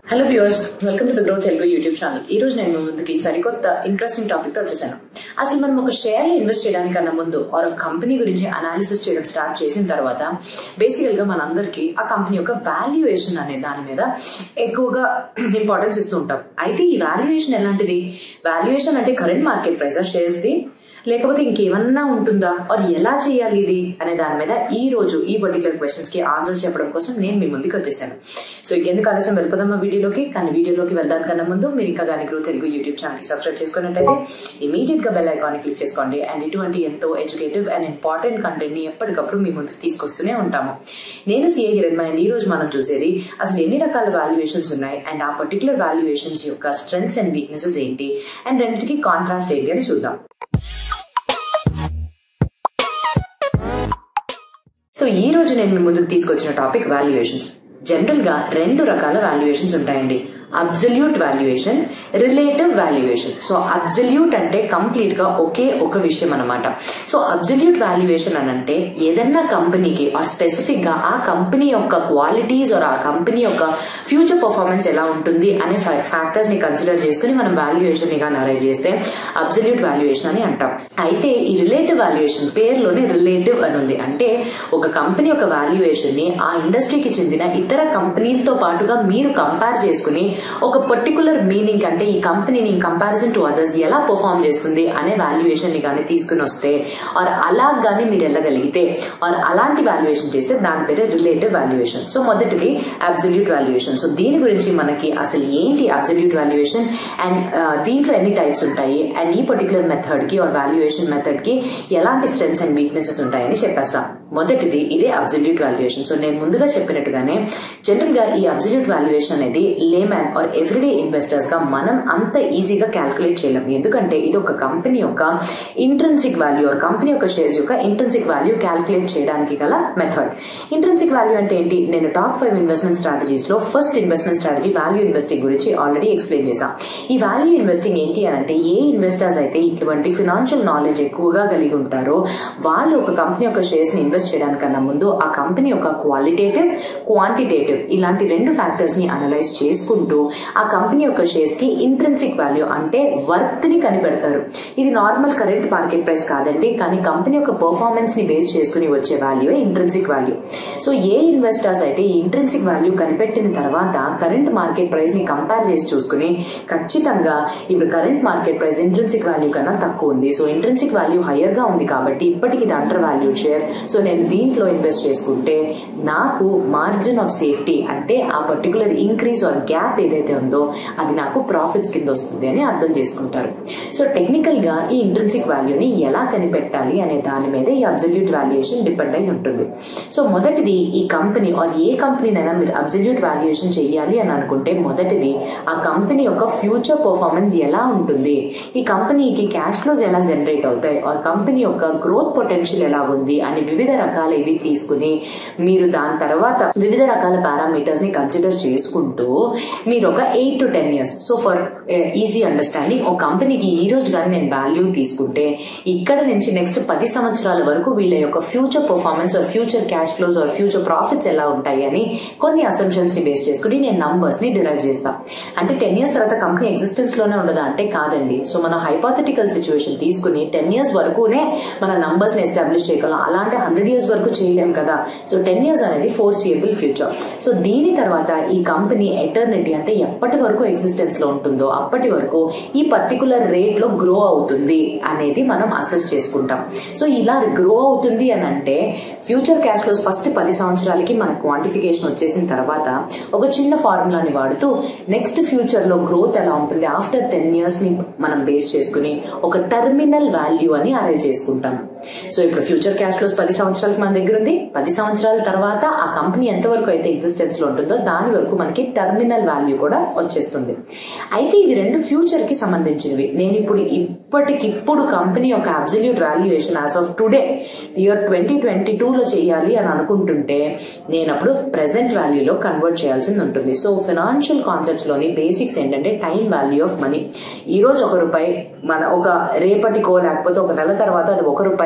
Hello viewers welcome to the growth Telugu YouTube channel ఈ రోజు నేను మీ ముందుకి సరికొత్త ఇంట్రెస్టింగ్ టాపిక్ తో వచ్చేసాను అసలు మనం ఒక షేర్ ఇన్వెస్ట్ చేయడానికన్నా ముందు ఆర్ ఒక కంపెనీ గురించి అనాలిసిస్ చేయడం స్టార్ట్ చేసిన తర్వాత బేసికల్ గా మనందరికీ ఆ కంపెనీ యొక్క వాల్యుయేషన్ అనే దాని మీద ఎక్కువగా ఇంపార్టెన్స్ ఇస్తూ ఉంటాం అయితే ఈ వాల్యుయేషన్ ఎలాంటిది వాల్యుయేషన్ అంటే కరెంట్ మార్కెట్ ప్రైస్ షేర్స్ ది లేకపోతే ఇంకేమన్నా ఉంటుందా ఆర్ ఎలా చేయాలి ఇది అనే దాని మీద ఈ రోజు ఈ పర్టికులర్ క్వశ్చన్స్ కి ఆన్సర్స్ చెప్పడం కోసం నేను మీ ముందుకు వచ్చేసాను సో ఇంకెందుకు ఆలస్యం వెళ్ళిపోదాం మా వీడియోలోకి కానీ వీడియోలోకి వెళ్ళడానికన్నా ముందు మీరు ఇంకా కానీ గ్రో తెలుగు యూట్యూబ్ ఛానల్ కి సబ్స్క్రైబ్ చేసుకున్నట్టయితే ఇమీడియట్ గా బెల్ ఐకాన్ క్లిక్ చేసుకోండి అండ్ ఇటువంటి ఎంతో ఎడ్యుకేటివ్ అండ్ ఇంపార్టెంట్ కంటెంట్ ని ఎప్పటికప్పుడు మీ ముందుకు తీసుకొస్తూనే ఉంటాము నేను సిఏ హిరణ్ అండ్ ఈ రోజు మనం చూసేది అసలు ఎన్ని రకాల వాల్యుయేషన్స్ ఉన్నాయి అండ్ ఆ పర్టికులర్ వాల్యుయేషన్స్ యొక్క స్ట్రెంగ్స్ అండ్ వీక్నెసెస్ ఏంటి అండ్ రెండింటికి కాంట్రాస్ట్ ఏంటి అని చూద్దాం సో ఈ రోజు నేను మీ ముందుకు తీసుకొచ్చిన టాపిక్ వాల్యుయేషన్స్ జనరల్ గా రెండు రకాల వాల్యుయేషన్స్ ఉంటాయండి absolute valuation relative valuation so absolute అంటే కంప్లీట్ గా ఒకే ఒక విషయం అనమాట సో అబ్జల్యూట్ వాల్యుయేషన్ అని అంటే ఏదన్నా కంపెనీకి ఆర్ స్పెసిఫిక్ గా ఆ కంపెనీ యొక్క క్వాలిటీస్ ఆర్ ఆ కంపెనీ యొక్క ఫ్యూచర్ పర్ఫార్మెన్స్ ఎలా ఉంటుంది అనే ఫ్యాక్టర్స్ ని కన్సిడర్ చేసుకుని మనం వాల్యుయేషన్ ని కానీ అరైవ్ చేస్తే అబ్జల్యూట్ వాల్యుయేషన్ అని అంటాం అయితే ఈ రిలేటివ్ వాల్యుయేషన్ పేరులోనే రిలేటివ్ అని ఉంది అంటే ఒక కంపెనీ యొక్క వాల్యుయేషన్ ని ఆ ఇండస్ట్రీకి చెందిన ఇతర కంపెనీలతో పాటుగా మీరు కంపేర్ చేసుకుని ఒక పర్టికులర్ మీనింగ్ అంటే ఈ కంపెనీని ఇన్ కంపారిజన్ టు అదర్స్ ఎలా పర్ఫామ్ చేస్తుంది అనే వాల్యుయేషన్ ని కానీ తీసుకుని వస్తే ఆర్ అలా కానీ మీరు వెళ్ళగలిగితే ఆర్ అలాంటి వాల్యుయేషన్ చేస్తే దాని పేరే రిలేటివ్ వాల్యుయేషన్ సో మొదటిది అబ్జల్యూట్ వాల్యుయేషన్ సో దీని గురించి మనకి అసలు ఏంటి అబ్జల్యూట్ వాల్యుయేషన్ అండ్ దీంట్లో ఎన్ని టైప్స్ ఉంటాయి అండ్ ఈ పర్టికులర్ మెథడ్ కి ఆర్ వాల్యుయేషన్ మెథడ్ కి ఎలాంటి స్ట్రెంగ్స్ అండ్ వీక్నెసెస్ ఉంటాయని చెప్పేస్తాం మొదటిది ఇదే అబ్జల్యూట్ వాల్యుయేషన్ సో నేను ముందుగా చెప్పినట్టుగానే జనరల్ గా ఈ అబ్జల్యూట్ వాల్యుయేషన్ అనేది లేమ్యాన్ ఆర్ ఎవ్రీడే ఇన్వెస్టర్స్ గా మనం అంత ఈజీగా క్యాల్కులేట్ చేయలేం ఎందుకంటే ఇది ఒక కంపెనీ యొక్క ఇంట్రెన్సిక్ వాల్యూ ఆర్ కంపెనీ యొక్క షేర్స్ యొక్క ఇంట్రెన్సిక్ వాల్యూ క్యాల్కులేట్ చేయడానికి గల మెథడ్ ఇంట్రెన్సిక్ వాల్యూ అంటే ఏంటి నేను టాప్ ఫైవ్ ఇన్వెస్ట్మెంట్ స్ట్రాటజీస్ లో first investment strategy value investing గురించి ఆల్రెడీ ఎక్స్ప్లెయిన్ చేశాం ఈ వాల్యూ ఇన్వెస్టింగ్ ఏంటి అని అంటే ఏ ఇన్వెస్టర్స్ అయితే ఇటువంటి ఫినాన్షియల్ నాలెడ్జ్ ఎక్కువగా కలిగి ఉంటారో వాళ్ళు ఒక కంపెనీ యొక్క షేర్స్ ని ఇన్వెస్ట్ చేయడానికన్నా ముందు ఆ కంపెనీ యొక్క క్వాలిటేటివ్ క్వాంటిటేటివ్ ఇలాంటి రెండు ఫ్యాక్టర్స్ ని అనలైజ్ చేసుకుంటూ ఆ కంపెనీ యొక్క షేర్స్ కి ఇంట్రెన్సిక్ వాల్యూ అంటే వర్త్ ని కనిపెడతారు ఇది నార్మల్ కరెంట్ మార్కెట్ ప్రైస్ కాదండి కానీ కంపెనీ యొక్క పర్ఫార్మెన్స్ ని బేస్ చేసుకుని వచ్చే వాల్యూ ఇంట్రెన్సిక్ వాల్యూ సో ఏ ఇన్వెస్టర్స్ అయితే ఈ ఇంట్రెన్సిక్ వాల్యూ కనిపెట్టిన తర్వాత కరెంట్ మార్కెట్ ప్రైస్ ని కంపేర్ చేసి చూసుకుని ఖచ్చితంగా ఇప్పుడు current market price intrinsic value కన్నా తక్కువ ఉంది సో ఇంట్రెన్సిక్ వాల్యూ హయ్యర్ గా ఉంది కాబట్టి ఇప్పటికి ఇది అండర్ వాల్యూ షేర్ సో నేను దీంట్లో ఇన్వెస్ట్ చేసుకుంటే నాకు మార్జిన్ ఆఫ్ సేఫ్టీ అంటే ఆ పర్టికులర్ ఇంక్రీజ్ ఆర్ గ్యాప్ ఏదైతే ఉందో అది నాకు ప్రాఫిట్స్ కింద వస్తుంది అని అర్థం చేసుకుంటారు సో టెక్నికల్ గా ఈ ఇంట్రెన్సిక్ వాల్యూని ఎలా కనిపెట్టాలి అనే దాని మీద ఈ అబ్జల్యూట్ వాల్యుయేషన్ డిపెండ్ అయి ఉంటుంది సో మొదటిది ఈ కంపెనీ ఆర్ ఏ కంపెనీనైనా మీరు అబ్జల్యూట్ వాల్యుయేషన్ చేయాలి అని అనుకుంటే మొదటిది ఆ కంపెనీ యొక్క ఫ్యూచర్ పర్ఫార్మెన్స్ ఎలా ఉంటుంది ఈ కంపెనీకి క్యాష్ ఫ్లోస్ ఎలా జనరేట్ అవుతాయి ఆర్ కంపెనీ యొక్క గ్రోత్ పొటెన్షియల్ ఎలా ఉంది అని వివిధ రకాల ఇవి తీసుకుని మీరు దాని తర్వాత వివిధ రకాల పారామీటర్స్ ని కన్సిడర్ చేసుకుంటూ మీరు ఒక eight to ten years so for easy understanding ఒక కంపెనీకి ఈ రోజు కానీ నేను వాల్యూ తీసుకుంటే ఇక్కడ నుంచి నెక్స్ట్ పది సంవత్సరాల వరకు వీళ్ళ యొక్క future performance or future cash flows or future profits ఎలా ఉంటాయి అని కొన్ని అసంప్షన్స్ ని బేస్ చేసుకుని నేను నంబర్స్ ని డిరైవ్ చేస్తా అంటే టెన్ ఇయర్స్ తర్వాత కంపెనీ ఎగ్జిస్టెన్స్ లోనే ఉండదా అంటే కాదండి సో మనం హైపాథటికల్ సిచ్యువేషన్ తీసుకుని టెన్ ఇయర్స్ వరకునే మన నంబర్స్ ని ఎస్టాబ్లిష్ చేయగలం అలాంటి హండ్రెడ్ ఇయర్స్ వరకు చేయలేం కదా సో టెన్ ఇయర్స్ అనేది ఫోర్సియబుల్ ఫ్యూచర్ సో దీని తర్వాత ఈ కంపెనీ ఎటర్నిటీ అంటే ఎప్పటి వరకు ఎగ్జిస్టెన్స్ లో ఉంటుందో అప్పటి వరకు ఈ పర్టికులర్ రేట్ లో గ్రో అవుతుంది అనేది మనం అసెస్ చేసుకుంటాం సో ఇలా గ్రో అవుతుంది అని అంటే ఫ్యూచర్ క్యాష్ ఫ్లోస్ ఫస్ట్ పది సంవత్సరాలకి మన క్వాంటిఫికేషన్ వచ్చేసిన తర్వాత ఒక చిన్న ఫార్ములాని వాడుతూ నెక్స్ట్ ఫ్యూచర్ లో గ్రోత్ ఎలా ఉంటుంది ఆఫ్టర్ టెన్ ఇయర్స్ ని మనం బేస్ చేసుకుని ఒక టర్మినల్ వాల్యూ అని అరైవ్ చేసుకుంటాం సో ఇప్పుడు ఫ్యూచర్ క్యాష్ ఫ్లోస్ పది సంవత్సరాలకి మన దగ్గర ఉంది పది సంవత్సరాల తర్వాత ఆ కంపెనీ ఎంతవరకు అయితే ఎగ్జిస్టెన్స్ లో ఉంటుందో దాని వరకు మనకి టర్మినల్ వాల్యూ కూడా వచ్చేస్తుంది అయితే ఇవి రెండు ఫ్యూచర్ కి సంబంధించినవి నేను ఇప్పుడు ఇప్పటికిప్పుడు కంపెనీ యొక్క absolute valuation as of today year twenty twenty లో చేయాలి అని అనుకుంటుంటే నేను అప్పుడు ప్రెసెంట్ వాల్యూలో కన్వర్ట్ చేయాల్సింది ఉంటుంది సో ఫినాన్షియల్ కాన్సెప్ట్స్ లోని బేసిక్స్ ఏంటంటే టైం వాల్యూ ఆఫ్ మనీ ఈ రోజు ఒక రూపాయి మన ఒక రేపటికో లేకపోతే ఒక నెల తర్వాత అది ఒక రూపాయి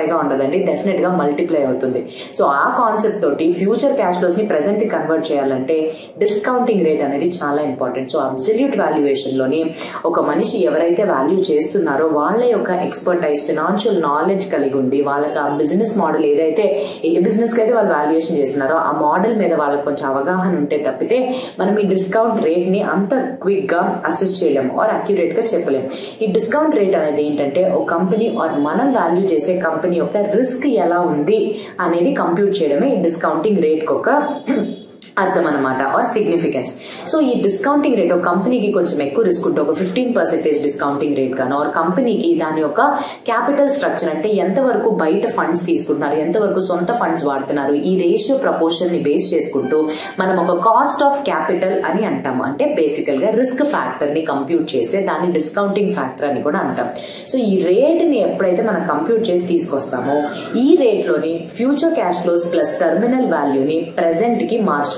గా ఉండదండి డెఫినెట్ గా మల్టిప్లై అవుతుంది సో ఆ కాన్సెప్ట్ తోటి ఫ్యూచర్ క్యాష్ ఫ్లోస్ ని ప్రెసెంట్ కన్వర్ట్ చేయాలంటే డిస్కౌంటింగ్ రేట్ అనేది చాలా ఇంపార్టెంట్ సో అబ్సల్యూట్ వాల్యుయేషన్ లోని ఒక మనిషి ఎవరైతే వాల్యూ చేస్తున్నారో వాళ్ళ యొక్క ఎక్స్పర్టైజ్ ఫినాన్షియల్ నాలెడ్జ్ కలిగి ఉండి వాళ్ళకి ఆ బిజినెస్ మోడల్ ఏదైతే ఏ బిజినెస్ కి అయితే వాళ్ళు వాల్యుయేషన్ చేస్తున్నారో ఆ మోడల్ మీద వాళ్ళకి కొంచెం అవగాహన ఉంటే తప్పితే మనం ఈ డిస్కౌంట్ రేట్ ని అంత క్విక్ గా అసెస్ చేయలేము ఆర్ అక్యురేట్ గా చెప్పలేము ఈ డిస్కౌంట్ రేట్ అనేది ఏంటంటే ఒక కంపెనీ ఆర్ మనం వాల్యూ చేసే కంపెనీ యొక్క రిస్క్ ఎలా ఉంది అనేది కంప్యూట్ చేయడమే ఈ డిస్కౌంటింగ్ రేట్ ఒక అర్థం అనమాట ఆర్ సిగ్నిఫికెన్స్ సో ఈ డిస్కౌంటింగ్ రేట్ ఒక కంపెనీకి కొంచెం ఎక్కువ రిస్క్ ఉంటే ఒక ఫిఫ్టీన్ పర్సెంటేజ్ డిస్కౌంటింగ్ రేట్ గాను ఆర్ కంపెనీకి దాని యొక్క క్యాపిటల్ స్ట్రక్చర్ అంటే ఎంతవరకు బయట ఫండ్స్ తీసుకుంటున్నారు ఎంతవరకు సొంత ఫండ్స్ వాడుతున్నారు ఈ రేషియో ప్రపోర్షన్ ని బేస్ చేసుకుంటూ మనం ఒక కాస్ట్ ఆఫ్ క్యాపిటల్ అని అంటాము అంటే బేసికల్ గా రిస్క్ ఫ్యాక్టర్ ని కంప్యూట్ చేస్తే దాన్ని డిస్కౌంటింగ్ ఫ్యాక్టర్ అని కూడా అంటాం సో ఈ రేట్ ని ఎప్పుడైతే మనం కంప్యూట్ చేసి తీసుకొస్తామో ఈ రేట్ లోని future cash flows plus terminal వాల్యూని ప్రెసెంట్ కి మార్చుకుంటాము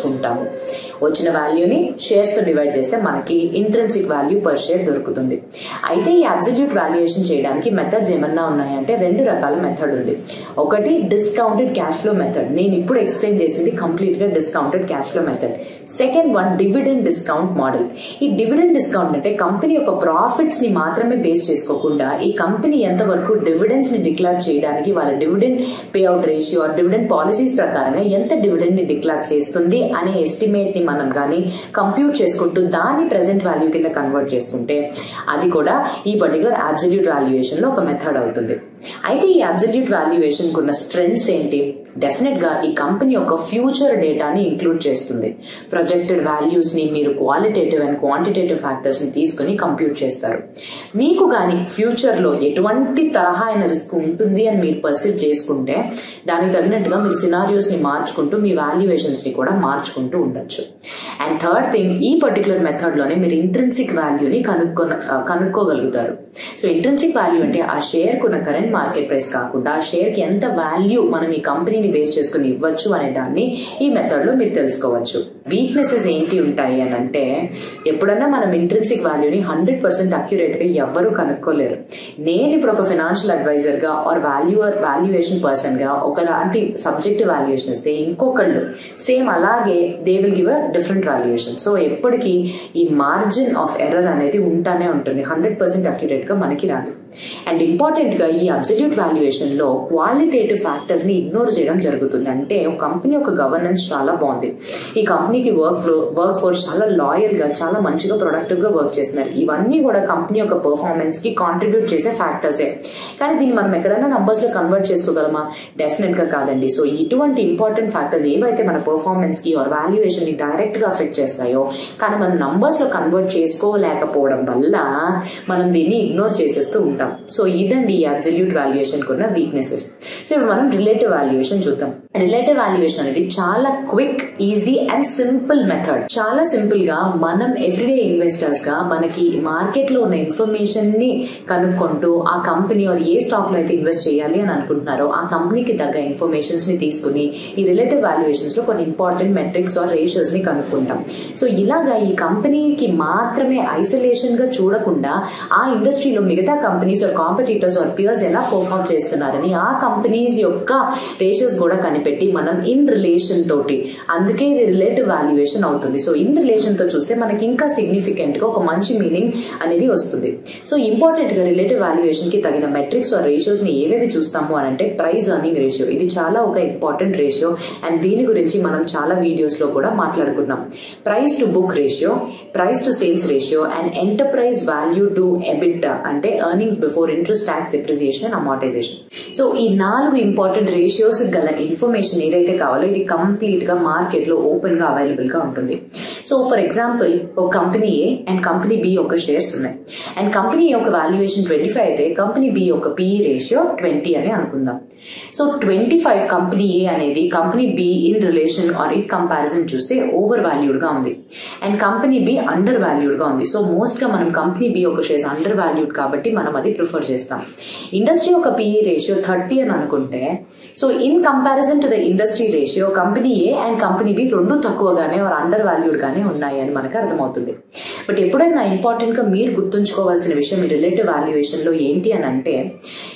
వచ్చిన వాల్యూని షేర్స్ తో డివైడ్ చేస్తే మనకి ఇంట్రెన్సిక్ వాల్యూ పర్ షేర్ దొరుకుతుంది అయితే ఈ అబ్సల్యూట్ వాల్యుయేషన్ చేయడానికి మెథడ్స్ ఏమన్నా ఉన్నాయంటే రెండు రకాల మెథడ్ ఉంది ఒకటి డిస్కౌంటెడ్ క్యాష్ ఫ్లో మెథడ్ నేను ఇప్పుడు ఎక్స్ప్లెయిన్ చేసింది కంప్లీట్ గా discounted cash flow method second one dividend discount model ఈ డివిడెండ్ డిస్కౌంట్ అంటే కంపెనీ యొక్క ప్రాఫిట్స్ ని మాత్రమే బేస్ చేసుకోకుండా ఈ కంపెనీ ఎంతవరకు డివిడెండ్స్ ని డిక్లేర్ చేయడానికి వాళ్ళ dividend payout ratio or dividend policies ప్రకారంగా ఎంత డివిడెండ్ ని డిక్లేర్ చేస్తుంది అనే ఎస్టిమేట్ ని మనం కానీ కంప్యూట్ చేసుకుంటూ దాన్ని ప్రెసెంట్ వాల్యూ కింద కన్వర్ట్ చేసుకుంటే అది కూడా ఈ పర్టికులర్ అబ్జల్యూట్ వాల్యుయేషన్ లో ఒక మెథడ్ అవుతుంది అయితే ఈ అబ్జల్యూట్ వాల్యుయేషన్ కున్న స్ట్రెంగ్స్ ఏంటి డెఫినెట్ గా ఈ కంపెనీ యొక్క ఫ్యూచర్ డేటాని ఇంక్లూడ్ చేస్తుంది ప్రొజెక్టెడ్ వాల్యూస్ ని మీరు క్వాలిటేటివ్ అండ్ క్వాంటిటేటివ్ ఫ్యాక్టర్స్ ని తీసుకుని కంప్యూట్ చేస్తారు మీకు కానీ ఫ్యూచర్ లో ఎటువంటి తరహా అయిన రిస్క్ ఉంటుంది అని మీరు పర్సీవ్ చేసుకుంటే దానికి తగినట్టుగా మీరు సినారియోస్ ని మార్చుకుంటూ మీ వాల్యుయేషన్స్ ని కూడా మార్చుకుంటూ ఉండొచ్చు అండ్ థర్డ్ థింగ్ ఈ పర్టికులర్ మెథడ్ లోనే మీరు ఇంట్రెన్సిక్ వాల్యూని కనుక్కో కనుక్కోగలుగుతారు సో ఇంట్రెన్సిక్ వాల్యూ అంటే ఆ షేర్ కున్న కరెంట్ మార్కెట్ ప్రైస్ కాకుండా ఆ షేర్ కి ఎంత వాల్యూ మనం ఈ కంపెనీని బేస్ చేసుకుని ఇవ్వచ్చు అనే దాన్ని ఈ మెథడ్ లో మీరు తెలుసుకోవచ్చు వీక్నెసెస్ ఏంటి ఉంటాయి అని అంటే ఎప్పుడన్నా మనం ఇంట్రెన్సిక్ వాల్యూని హండ్రెడ్ పర్సెంట్ అక్యురేట్ గా ఎవ్వరూ కనుక్కోలేరు నేను ఇప్పుడు ఒక ఫినాన్షియల్ అడ్వైజర్ గా ఆర్ వాల్యూర్ వాల్యుయేషన్ పర్సన్ గా ఒకలాంటి సబ్జెక్ట్ వాల్యుయేషన్ ఇస్తే ఇంకొకళ్ళు సేమ్ అలాగే they will give a different valuation so ఎప్పటికీ ఈ మార్జిన్ ఆఫ్ ఎర్రర్ అనేది ఉంటానే ఉంటుంది హండ్రెడ్ పర్సెంట్ అక్యురేట్ గా మనకి రాదు అండ్ ఇంపార్టెంట్ గా ఈ అబ్జల్యూట్ వాల్యుయేషన్ లో క్వాలిటేటివ్ ఫ్యాక్టర్స్ ని ఇగ్నోర్ చేయడం జరుగుతుంది అంటే ఒక కంపెనీ యొక్క గవర్నెన్స్ చాలా బాగుంది ఈ కంపెనీకి వర్క్ ఫ్లో వర్క్ ఫోర్స్ చాలా లాయల్ గా చాలా మంచిగా ప్రొడక్టివ్ గా వర్క్ చేస్తున్నారు ఇవన్నీ కూడా కంపెనీ యొక్క పర్ఫార్మెన్స్ కి కాంట్రిబ్యూట్ చేసే ఫ్యాక్టర్సే కానీ దీన్ని మనం ఎక్కడైనా నంబర్స్ లో కన్వర్ట్ చేసుకోగలమా డెఫినెట్ గా కాదండి సో ఇటువంటి ఇంపార్టెంట్ ఫ్యాక్టర్స్ ఏవైతే మన పర్ఫార్మెన్స్ కి ఆర్ వాల్యుయేషన్ ని డైరెక్ట్ గా అఫెక్ట్ చేస్తాయో కానీ మనం నంబర్స్ లో కన్వర్ట్ చేసుకోలేకపోవడం వల్ల మనం దీన్ని ఇగ్నోర్ చేసేస్తూ ఉంటాం సో ఇదండి ఈ అబ్జల్యూట్ వాల్యుయేషన్ కున్న వీక్నెసెస్ సో ఇప్పుడు మనం రిలేటివ్ వాల్యుయేషన్ చూద్దాం రిలేటివ్ వాల్యుయేషన్ అనేది చాలా quick easy and simple method చాలా సింపుల్ గా మనం ఎవ్రీడే ఇన్వెస్టర్స్ గా మనకి మార్కెట్ లో ఉన్న ఇన్ఫర్మేషన్ ని కనుక్కుంటూ ఆ కంపెనీ ఆర్ ఏ స్టాక్ లో అయితే ఇన్వెస్ట్ చేయాలి అని అనుకుంటున్నారో ఆ కంపెనీకి తగ్గ ఇన్ఫర్మేషన్స్ ని తీసుకుని ఈ రిలేటివ్ వాల్యుయేషన్స్ లో కొన్ని ఇంపార్టెంట్ మెట్రిక్స్ ఆర్ రేషియోస్ ని కనుక్కుంటాం సో ఇలాగా ఈ కంపెనీకి మాత్రమే ఐసోలేషన్ గా చూడకుండా ఆ ఇండస్ట్రీలో మిగతా companies or competitors or peers ఎలా పర్ఫామ్ చేస్తున్నారని ఆ కంపెనీస్ యొక్క రేషియోస్ కూడా కనిపెట్టి మనం ఇన్ రిలేషన్ తోటి అందుకే ఇది రిలేటివ్ వాల్యుయేషన్ అవుతుంది సో ఇన్ రిలేషన్ తో చూస్తే మనకి ఇంకా సిగ్నిఫికెంట్ గా ఒక మంచి మీనింగ్ అనేది వస్తుంది సో ఇంపార్టెంట్ గా రిలేటివ్ వాల్యుయేషన్ కి తగిన మెట్రిక్స్ ఆర్ రేషియోస్ ని ఏవేవి చూస్తాము అని అంటే ప్రైస్ అర్నింగ్ రేషియో ఇది చాలా ఒక ఇంపార్టెంట్ రేషియో అండ్ దీని గురించి మనం చాలా వీడియోస్ లో కూడా మాట్లాడుకున్నాం price to book ratio price to sales ratio and enterprise value to EBIT అంటే earnings before interest tax depreciation and amortisation so ఈ నాలుగు ఇంపార్టెంట్ రేషియోస్ గల ఇన్ఫర్మేషన్ ఏదైతే కావాలో ఇది కంప్లీట్ గా మార్కెట్ లో ఓపెన్ గా అవైలబుల్ గా ఉంటుంది సో ఫర్ ఎగ్జాంపుల్ ఒక company A and company B యొక్క షేర్స్ ఉన్నాయి అండ్ కంపెనీ యొక్క వాల్యుయేషన్ ట్వంటీ ఫైవ్ అయితే కంపెనీ బి యొక్క పిఈ రేషియో ట్వంటీ అని అనుకుందాం so twenty five company A అనేది company B in relation or in comparison చూస్తే ఓవర్ వాల్యూడ్ గా ఉంది and company B under valued గా ఉంది సో మోస్ట్ గా మనం కంపెనీ బి యొక్క షేర్స్ అండర్ వాల్యూడ్ కాబట్టి మనం అది ప్రిఫర్ చేస్తాం ఇండస్ట్రీ యొక్క పిఈ రేషియో థర్టీ అని అనుకుంటే so in comparison to the industry ratio company A and company B రెండు తక్కువగానే ఆర్ అండర్ వాల్యూడ్ గానే ఉన్నాయి అని మనకు అర్థమవుతుంది బట్ ఎప్పుడైనా ఇంపార్టెంట్ గా మీరు గుర్తుంచుకోవాల్సిన విషయం ఈ రిలేటివ్ వాల్యుయేషన్ లో ఏంటి అని అంటే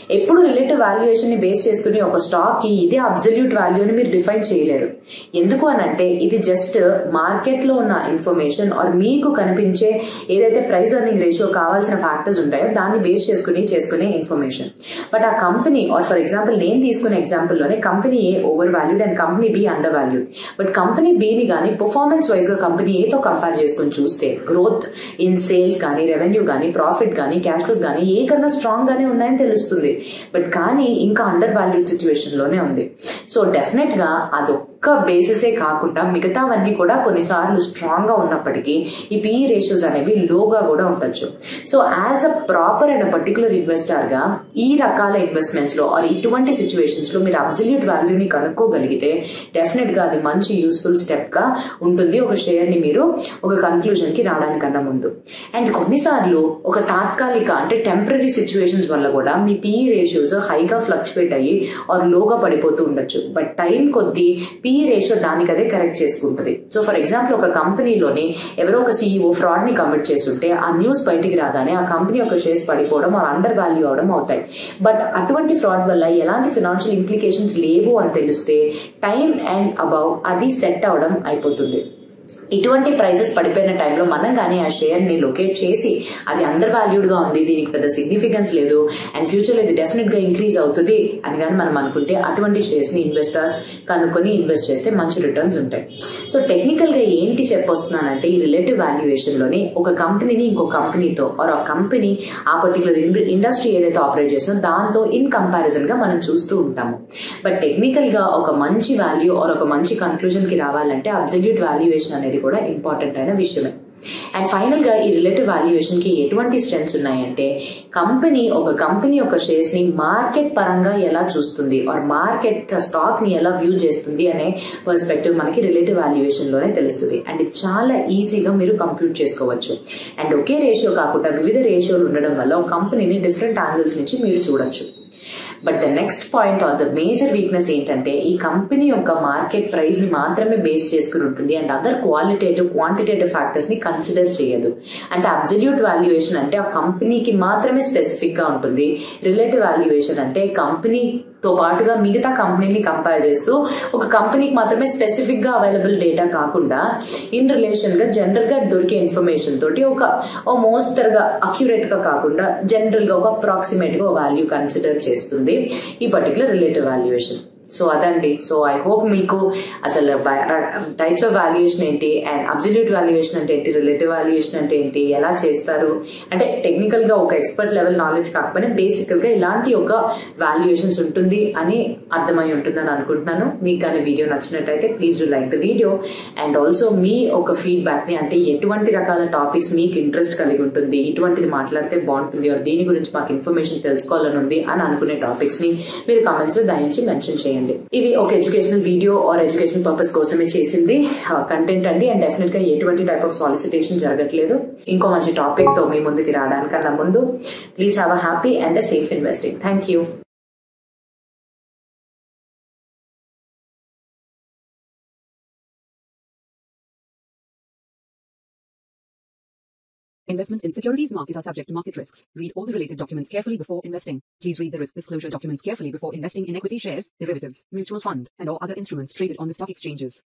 ఎప్పుడు రిలేటివ్ వాల్యుయేషన్ ని బేస్ చేసుకుని ఒక స్టాక్ కి ఇదే అబ్జల్యూట్ వాల్యూ అని మీరు డిఫైన్ చేయలేరు ఎందుకు అని అంటే ఇది జస్ట్ మార్కెట్ లో ఉన్న ఇన్ఫర్మేషన్ ఆర్ మీకు కనిపించే ఏదైతే ప్రైస్ అర్నింగ్ రేషియో కావాల్సిన ఫ్యాక్టర్స్ ఉంటాయో దాన్ని బేస్ చేసుకుని చేసుకునే ఇన్ఫర్మేషన్ బట్ ఆ కంపెనీ ఆర్ ఫర్ ఎగ్జాంపుల్ నేను తీసుకునే ఎగ్జాంపుల్ లోనే company A over valued and company B under valued but company బిని కానీ పర్ఫార్మెన్స్ వైజ్ గా కంపెనీ ఏతో కంపేర్ చేసుకుని చూస్తే గ్రోత్ ఇన్ సేల్స్ కానీ రెవెన్యూ కానీ ప్రాఫిట్ కానీ క్యాష్ ఫ్లోస్ కానీ ఏ కన్నా స్ట్రాంగ్ గానే ఉన్నాయని తెలుస్తుంది బట్ కానీ ఇంకా అండర్ వాల్యూడ్ సిచ్యువేషన్ లోనే ఉంది సో డెఫినెట్ గా అదొక్క బేసిసే కాకుండా మిగతావన్నీ కూడా కొన్నిసార్లు స్ట్రాంగ్ గా ఉన్నప్పటికీ ఈ పిఈ రేషియోస్ అనేవి లోగా కూడా ఉండొచ్చు so as a proper and particular investor గా ఈ రకాల ఇన్వెస్ట్మెంట్స్ లో ఆర్ ఇటువంటి సిచ్యువేషన్స్ లో మీరు అబ్సల్యూట్ వాల్యూని కనుక్కోగలిగితే డెఫినెట్ గా అది మంచి యూస్ఫుల్ స్టెప్ గా ఉంటుంది ఒక షేర్ ని మీరు ఒక కన్క్లూజన్ కి రావడానికన్నా ముందు అండ్ కొన్నిసార్లు ఒక తాత్కాలిక అంటే టెంపరీ సిచ్యువేషన్స్ వల్ల కూడా మీ పిఈ రేషియోస్ హైగా ఫ్లక్చువేట్ అయ్యి ఆర్ లోగా పడిపోతూ ఉండొచ్చు బట్ టైం కొద్దీ పిఈ రేషియో దానికి అదే కరెక్ట్ చేసుకుంటుంది సో ఫర్ ఎగ్జాంపుల్ ఒక కంపెనీలోని ఎవరో ఒక సీఈఓ ఫ్రాడ్ ని కమిట్ చేస్తుంటే ఆ న్యూస్ బయటికి రాగానే ఆ కంపెనీ యొక్క షేర్స్ పడిపోవడం ఆర్ అండర్ వాల్యూ అవడం అవుతాయి బట్ అటువంటి ఫ్రాడ్ వల్ల ఎలాంటి ఫినాన్షియల్ ఇంప్లికేషన్స్ లేవు అని తెలిస్తే టైం అండ్ అబౌవ్ అది సెట్ అవడం అయిపోతుంది ఇటువంటి ప్రైజెస్ పడిపోయిన టైంలో మనం కానీ ఆ షేర్ ని లొకేట్ చేసి అది అండర్ వాల్యూడ్ గా ఉంది దీనికి పెద్ద సిగ్నిఫికెన్స్ లేదు అండ్ ఫ్యూచర్ లో ఇది డెఫినెట్ గా ఇంక్రీజ్ అవుతుంది అని కానీ మనం అనుకుంటే అటువంటి షేర్స్ ని ఇన్వెస్టర్స్ కనుక్కొని ఇన్వెస్ట్ చేస్తే మంచి రిటర్న్స్ ఉంటాయి సో టెక్నికల్ గా ఏంటి చెప్పొస్తున్నానంటే ఈ రిలేటివ్ వాల్యుయేషన్ లోని ఒక కంపెనీని ఇంకో కంపెనీతో ఆర్ ఆ కంపెనీ ఆ పర్టికులర్ ఇండస్ట్రీ ఏదైతే ఆపరేట్ చేస్తుందో దాంతో ఇన్ కంపారిజన్ గా మనం చూస్తూ ఉంటాము బట్ టెక్నికల్ గా ఒక మంచి వాల్యూ ఆర్ ఒక మంచి కన్క్లూజన్ కి రావాలంటే అబ్జల్యూట్ వాల్యుయేషన్ అనేది కూడా ఇంపార్టెంట్ అయిన విషయమే అండ్ ఫైనల్ గా ఈ రిలేటివ్ వాల్యుయేషన్ కి ఎటువంటి స్ట్రెంగ్స్ ఉన్నాయంటే కంపెనీ ఒక కంపెనీ యొక్క షేర్స్ ని మార్కెట్ పరంగా ఎలా చూస్తుంది ఆర్ మార్కెట్ స్టాక్ ని ఎలా వ్యూ చేస్తుంది అనే పర్స్పెక్టివ్ మనకి రిలేటివ్ వాల్యుయేషన్ లోనే తెలుస్తుంది అండ్ ఇది చాలా ఈజీగా మీరు కంప్యూట్ చేసుకోవచ్చు అండ్ ఒకే రేషియో కాకుండా వివిధ రేషియోలు ఉండడం వల్ల ఒక కంపెనీని డిఫరెంట్ యాంగిల్స్ నుంచి మీరు చూడొచ్చు but the next point or the major weakness ఏంటంటే ఈ కంపెనీ యొక్క మార్కెట్ ప్రైస్ ని మాత్రమే బేస్ చేసుకుని ఉంటుంది and other qualitative quantitative factors ని కన్సిడర్ చేయదు అంటే అబ్జల్యూట్ వాల్యుయేషన్ అంటే ఆ కంపెనీకి మాత్రమే స్పెసిఫిక్ గా ఉంటుంది రిలేటివ్ వాల్యుయేషన్ అంటే కంపెనీ తో పాటుగా మిగతా కంపెనీని కంపేర్ చేస్తూ ఒక కంపెనీకి మాత్రమే స్పెసిఫిక్ గా అవైలబుల్ డేటా కాకుండా ఇన్ రిలేషన్ గా జనరల్ గా దొరికే ఇన్ఫర్మేషన్ తోటి ఒక ఓ మోస్తరు గా అక్యురేట్ గా కాకుండా జనరల్ గా ఒక అప్రాక్సిమేట్ గా వాల్యూ కన్సిడర్ చేస్తుంది ఈ పర్టికులర్ రిలేటివ్ వాల్యుయేషన్ సో అదండి సో ఐ హోప్ మీకు అసలు టైప్స్ ఆఫ్ వాల్యుయేషన్ ఏంటి అండ్ అబ్జల్యూట్ వాల్యుయేషన్ అంటే ఏంటి రిలేటివ్ వాల్యుయేషన్ అంటే ఏంటి ఎలా చేస్తారు అంటే టెక్నికల్ గా ఒక ఎక్స్పర్ట్ లెవెల్ నాలెడ్జ్ కాకపోయినా బేసికల్ గా ఇలాంటి ఒక వాల్యుయేషన్స్ ఉంటుంది అని అర్థమై ఉంటుందని అనుకుంటున్నాను మీకు కానీ వీడియో నచ్చినట్టయితే please do like the video and also మీ ఒక ఫీడ్బ్యాక్ ని అంటే ఎటువంటి రకాల టాపిక్స్ మీకు ఇంట్రెస్ట్ కలిగి ఉంటుంది ఇటువంటిది మాట్లాడితే బాగుంటుంది or దీని గురించి మాకు ఇన్ఫర్మేషన్ తెలుసుకోవాలని ఉంది అని అనుకునే టాపిక్స్ ని మీరు కామెంట్స్ లో దయించి మెన్షన్ చేయండి ఇది ఒక educational video or education purpose కోసమే చేసింది కంటెంట్ అండి అండ్ డెఫినెట్ గా ఎటువంటి టైప్ ఆఫ్ సాలిసిటేషన్ జరగట్లేదు ఇంకో మంచి టాపిక్ తో మీ ముందుకి రావడానికన్నా ముందు please have a happy and a safe investing thank you Investment in securities market are subject to market risks. Read all the related documents carefully before investing. Please read the risk disclosure documents carefully before investing in equity shares, derivatives, mutual fund, and or other instruments traded on the stock exchanges.